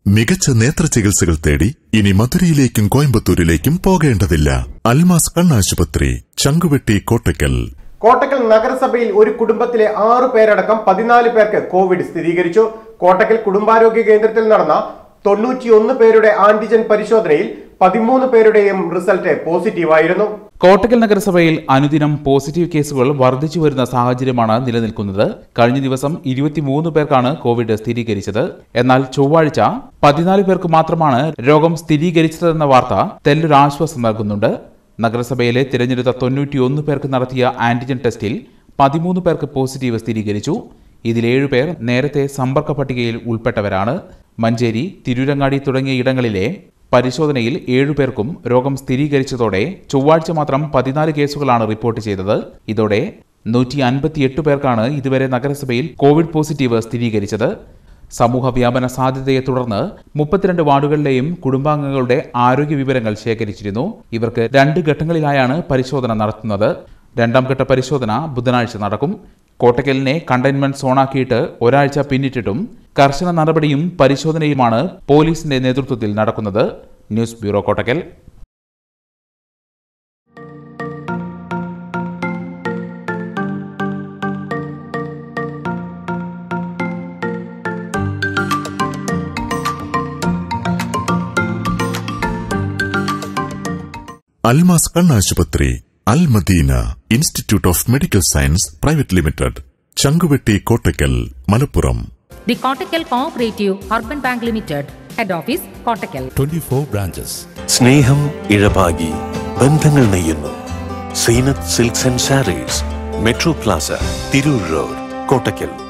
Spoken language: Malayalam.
മികച്ച നേത്ര ചികിത്സകൾ തേടി ഇനി മധുരയിലേക്കും കോയമ്പത്തൂരിലേക്കും പോകേണ്ടതില്ല അൽമാസ് കണ്ണാശുപത്രി ചങ്കുവെട്ടി കോട്ടയ്ക്കൽ കോട്ടക്കൽ നഗരസഭയിൽ ഒരു കുടുംബത്തിലെ ആറു പേരടക്കം പതിനാല് പേർക്ക് കോവിഡ് സ്ഥിരീകരിച്ചു കോട്ടക്കൽ കുടുംബാരോഗ്യ കേന്ദ്രത്തിൽ നടന്ന തൊണ്ണൂറ്റിയൊന്ന് പേരുടെ ആന്റിജൻ പരിശോധനയിൽ പതിമൂന്ന് പേരുടെയും റിസൾട്ട് പോസിറ്റീവായിരുന്നു കോട്ടക്കൽ നഗരസഭയിൽ അനുദിനം പോസിറ്റീവ് കേസുകൾ വർദ്ധിച്ചു വരുന്ന സാഹചര്യമാണ് നിലനിൽക്കുന്നത് കഴിഞ്ഞ ദിവസം ഇരുപത്തിമൂന്ന് പേർക്കാണ് കോവിഡ് സ്ഥിരീകരിച്ചത് എന്നാൽ ചൊവ്വാഴ്ച പതിനാല് പേർക്ക് മാത്രമാണ് രോഗം സ്ഥിരീകരിച്ചതെന്ന വാർത്ത തെല്ലൊരു ആശ്വാസം നൽകുന്നുണ്ട് നഗരസഭയിലെ തിരഞ്ഞെടുത്ത തൊണ്ണൂറ്റിയൊന്ന് പേർക്ക് നടത്തിയ ആന്റിജൻ ടെസ്റ്റിൽ പതിമൂന്ന് പേർക്ക് പോസിറ്റീവ് സ്ഥിരീകരിച്ചു ഇതിൽ ഏഴുപേർ നേരത്തെ സമ്പർക്ക പട്ടികയിൽ ഉൾപ്പെട്ടവരാണ് മഞ്ചേരി തിരൂരങ്ങാടി തുടങ്ങിയ ഇടങ്ങളിലെ പരിശോധനയിൽ ഏഴുപേർക്കും രോഗം സ്ഥിരീകരിച്ചതോടെ ചൊവ്വാഴ്ച മാത്രം പതിനാല് കേസുകളാണ് റിപ്പോർട്ട് ചെയ്തത് ഇതോടെ നൂറ്റി അൻപത്തിയെട്ട് പേർക്കാണ് ഇതുവരെ നഗരസഭയിൽ കോവിഡ് പോസിറ്റീവ് സ്ഥിരീകരിച്ചത് സമൂഹ വ്യാപന സാധ്യതയെ തുടർന്ന് മുപ്പത്തിരണ്ട് വാർഡുകളിലെയും കുടുംബാംഗങ്ങളുടെ ആരോഗ്യ വിവരങ്ങൾ ശേഖരിച്ചിരുന്നു ഇവർക്ക് രണ്ട് ഘട്ടങ്ങളിലായാണ് പരിശോധന നടത്തുന്നത് രണ്ടാം ഘട്ട പരിശോധന ബുധനാഴ്ച നടക്കും കോട്ടക്കലിനെ കണ്ടെയ്ൻമെന്റ് സോണാക്കിയിട്ട് ഒരാഴ്ച പിന്നിട്ടിട്ടും കർശന നടപടിയും പരിശോധനയുമാണ് പോലീസിന്റെ നേതൃത്വത്തിൽ നടക്കുന്നത് ന്യൂസ് ബ്യൂറോ കോട്ടക്കൽ അൽമാസ് കണ്ണാശുപത്രി Al Madina institute of medical science private limited Changuvetty Kottakkal Malappuram The Kottakkal Cooperative Urban Bank Limited, Head Office, Kottakkal. 24 branches. സ്നേഹം ഇഴപാകി ബന്ധങ്ങൾ നെയ്യുന്നു Zeenath silks and sarees metro plaza Tirur road Kottakkal